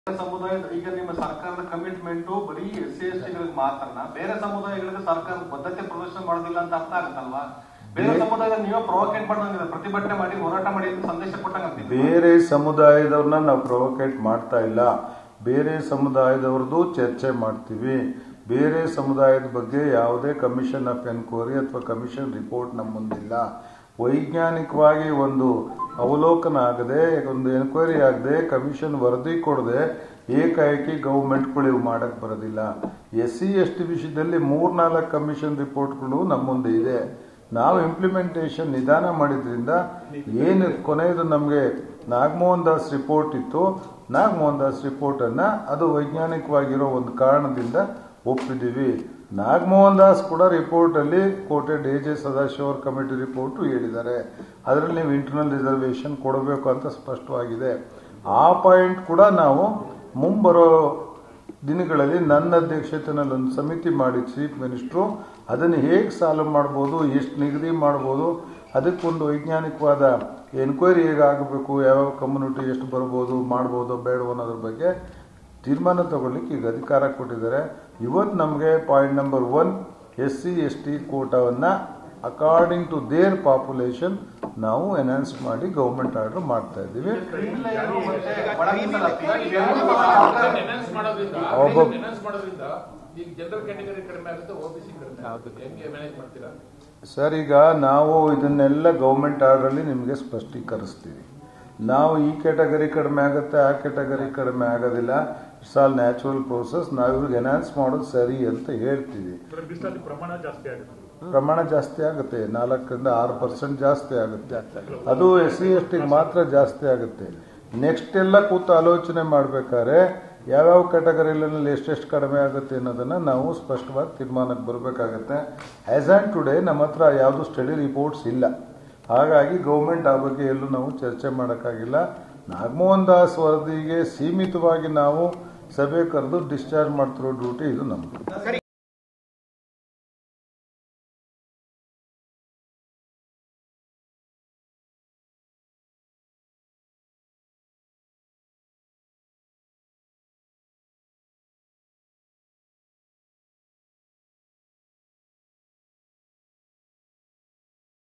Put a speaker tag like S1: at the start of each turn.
S1: ಸಮುದಾಯದ ಈಗ ನಿಮ್ಮ ಸರ್ಕಾರದ ಕಮಿಟ್ಮೆಂಟ್ ಬರೀ ಎಸ್ ಸಿ ಎಸ್ ಟಿಗಳಿಗೆ ಮಾತ್ರನ ಬೇರೆ ಸಮುದಾಯಗಳಿಗೆ ಸರ್ಕಾರ ಬದ್ಧತೆ ಪ್ರದರ್ಶನ ಮಾಡೋದಿಲ್ಲ ಅಂತ ಅರ್ಥ ಆಗುತ್ತಲ್ವಾ ಬೇರೆ ಸಮುದಾಯದ ನೀವೇ ಪ್ರೊವೋಕೇಟ್ ಮಾಡಂಗಿಲ್ಲ ಪ್ರತಿಭಟನೆ ಮಾಡಿ ಹೋರಾಟ ಮಾಡಿ ಅಂತ ಸಂದೇಶ ಕೊಟ್ಟಂಗ
S2: ಬೇರೆ ಸಮುದಾಯದವ್ರನ್ನ ನಾವು ಪ್ರೊವೊಕೇಟ್ ಮಾಡ್ತಾ ಇಲ್ಲ ಬೇರೆ ಸಮುದಾಯದವ್ರದ್ದು ಚರ್ಚೆ ಮಾಡ್ತೀವಿ ಬೇರೆ ಸಮುದಾಯದ ಬಗ್ಗೆ ಯಾವುದೇ ಕಮಿಷನ್ ಆಫ್ ಎನ್ಕ್ವೈರಿ ಅಥವಾ ಕಮಿಷನ್ ರಿಪೋರ್ಟ್ ನಮ್ಮ ಮುಂದಿಲ್ಲ ವೈಜ್ಞಾನಿಕವಾಗಿ ಒಂದು ಅವಲೋಕನ ಆಗದೆ ಒಂದು ಎನ್ಕ್ವೈರಿ ಆಗದೆ ಕಮಿಷನ್ ವರದಿ ಕೊಡದೆ ಏಕಾಏಕಿ ಗೌರ್ಮೆಂಟ್ಗಳು ಇವು ಮಾಡಕ್ ಬರೋದಿಲ್ಲ ಎಸ್ ಸಿ ಎಸ್ ಟಿ ವಿಷಯದಲ್ಲಿ ಮೂರ್ನಾಲ್ಕು ಕಮಿಷನ್ ರಿಪೋರ್ಟ್ಗಳು ನಮ್ಮ ಮುಂದೆ ಇದೆ ನಾವು ಇಂಪ್ಲಿಮೆಂಟೇಷನ್ ನಿಧಾನ ಮಾಡಿದ್ರಿಂದ ಏನು ಕೊನೆಯದು ನಮಗೆ ನಾಗಮೋಹನ್ ದಾಸ್ ರಿಪೋರ್ಟ್ ಇತ್ತು ನಾಗಮೋಹನ್ ದಾಸ್ ರಿಪೋರ್ಟ್ ಅನ್ನ ಅದು ವೈಜ್ಞಾನಿಕವಾಗಿರೋ ಒಂದು ಕಾರಣದಿಂದ ಒಪ್ಪಿದ್ದೀವಿ ನಾಗಮೋಹನ್ ದಾಸ್ ಕೂಡ ರಿಪೋರ್ಟ್ ಅಲ್ಲಿ ಕೋಟೆಡ್ ಎ ಜೆ ಸದಾಶಿವ ಅವ್ರ ಕಮಿಟಿ ರಿಪೋರ್ಟ್ ಹೇಳಿದ್ದಾರೆ ಅದರಲ್ಲಿ ನೀವು ಇಂಟರ್ನಲ್ ರಿಸರ್ವೇಶನ್ ಕೊಡಬೇಕು ಅಂತ ಸ್ಪಷ್ಟವಾಗಿದೆ ಆ ಪಾಯಿಂಟ್ ಕೂಡ ನಾವು ಮುಂಬರೋ ದಿನಗಳಲ್ಲಿ ನನ್ನ ಅಧ್ಯಕ್ಷತೆಯಲ್ಲಿ ಒಂದು ಸಮಿತಿ ಮಾಡಿ ಚೀಫ್ ಮಿನಿಸ್ಟ್ರು ಅದನ್ನು ಹೇಗೆ ಸಾಲ್ವ್ ಮಾಡ್ಬೋದು ಎಷ್ಟು ನಿಗದಿ ಮಾಡ್ಬೋದು ಅದಕ್ಕೊಂದು ವೈಜ್ಞಾನಿಕವಾದ ಎನ್ಕ್ವೈರಿ ಹೇಗೆ ಆಗಬೇಕು ಯಾವ ಕಮ್ಯುನಿಟಿ ಎಷ್ಟು ಬರ್ಬೋದು ಮಾಡ್ಬೋದು ಬೇಡವೋ ಅನ್ನೋದ್ರ ಬಗ್ಗೆ ತೀರ್ಮಾನ ತಗೊಳ್ಳಿಕ್ಕೆ ಈಗ ಅಧಿಕಾರ ಕೊಟ್ಟಿದ್ದಾರೆ ಇವತ್ತು ನಮಗೆ point number one S C S T ಕೋಟಾವನ್ನು ಅಕಾರ್ಡಿಂಗ್ ಟು ದೇರ್ ಪಾಪ್ಯುಲೇಷನ್ ನಾವು ಎನ್ಹಾನ್ಸ್ ಮಾಡಿ ಗೌರ್ಮೆಂಟ್ ಆರ್ಡರ್ ಮಾಡ್ತಾ ಇದ್ದೀವಿ
S3: ಎನ್ಹಾನ್ಸ್ ಮಾಡೋದ್ರಿಂದ
S2: ಒಬ್ಬ-
S3: ಎನ್ಹಾನ್ಸ್ ಮಾಡೋದ್ರಿಂದ ಈಗ ಜನರಲ್ ಕ್ಯಾಟಗರಿ ಕಡಿಮೆ ಆಗುತ್ತೆ ಓಬಿಸಿ ಕಡಿಮೆ ಆಗುತ್ತೆ ಹೆಂಗೆ ಮ್ಯಾನೇಜ್ ಮಾಡ್ತೀರಾ
S2: ಸರ್ ಈಗ ನಾವು ಇದನ್ನೆಲ್ಲ ಗೌರ್ಮೆಂಟ್ ಆರ್ಡರಲ್ಲಿ ನಿಮಗೆ ಸ್ಪಷ್ಟೀಕರಿಸ್ತೀವಿ ನಾವು ಈ ಕ್ಯಾಟಗರಿ ಕಡಿಮೆ ಆಗುತ್ತೆ ಆ ಕ್ಯಾಟಗರಿ ಕಡಿಮೆ ಆಗೋದಿಲ್ಲ ಇಟ್ಸ್ ಆಲ್ ನ್ಯಾಚುರಲ್ ಪ್ರೋಸೆಸ್ ನಾವು ಇವ್ರಿಗೆ ಎನ್ಹಾನ್ಸ್ ಮಾಡೋದು ಸರಿ ಅಂತ ಹೇಳ್ತೀವಿ
S4: ಬಿಸಿಲಲ್ಲಿ ಪ್ರಮಾಣ ಜಾಸ್ತಿ ಆಗುತ್ತೆ
S2: ಪ್ರಮಾಣ ಜಾಸ್ತಿ ಆಗುತ್ತೆ ನಾಲ್ಕರಿಂದ ಆರು ಪರ್ಸೆಂಟ್ ಜಾಸ್ತಿ ಆಗುತ್ತೆ ಅದು ಎಸ್ ಸಿ ಎಸ್ ಟಿಗೆ ಮಾತ್ರ ಜಾಸ್ತಿ ಆಗುತ್ತೆ ನೆಕ್ಸ್ಟ್ ಎಲ್ಲ ಕೂತು ಆಲೋಚನೆ ಮಾಡಬೇಕಾದ್ರೆ ಯಾವ್ಯಾವ ಕ್ಯಾಟಗರಿಯಲ್ಲಿ ಎಷ್ಟೆಷ್ಟು ಕಡಿಮೆ ಆಗುತ್ತೆ ಅನ್ನೋದನ್ನ ನಾವು ಸ್ಪಷ್ಟವಾಗಿ ತೀರ್ಮಾನಕ್ಕೆ ಬರಬೇಕಾಗತ್ತೆ ಆಸ್ ಆ್ಯಂಡ್ ಟುಡೇ ನಮ್ಮ ಹತ್ರ ಯಾವುದು ಸ್ಟಡಿ ರಿಪೋರ್ಟ್ಸ್ ಇಲ್ಲ ಹಾಗಾಗಿ ಗೌರ್ಮೆಂಟ್ ಆ ಬಗ್ಗೆ ಎಲ್ಲೂ ನಾವು ಚರ್ಚೆ ಮಾಡೋಕ್ಕಾಗಿಲ್ಲ ನಾಗಮೋಹನ್ ದಾಸ್ ವರದಿಗೆ ಸೀಮಿತವಾಗಿ ನಾವು ಸಭೆ ಕರೆದು ಡಿಸ್ಚಾರ್ಜ್ ಮಾಡ್ತಿರೋ ಡ್ಯೂಟಿ ಇದು ನಮ್ಮದು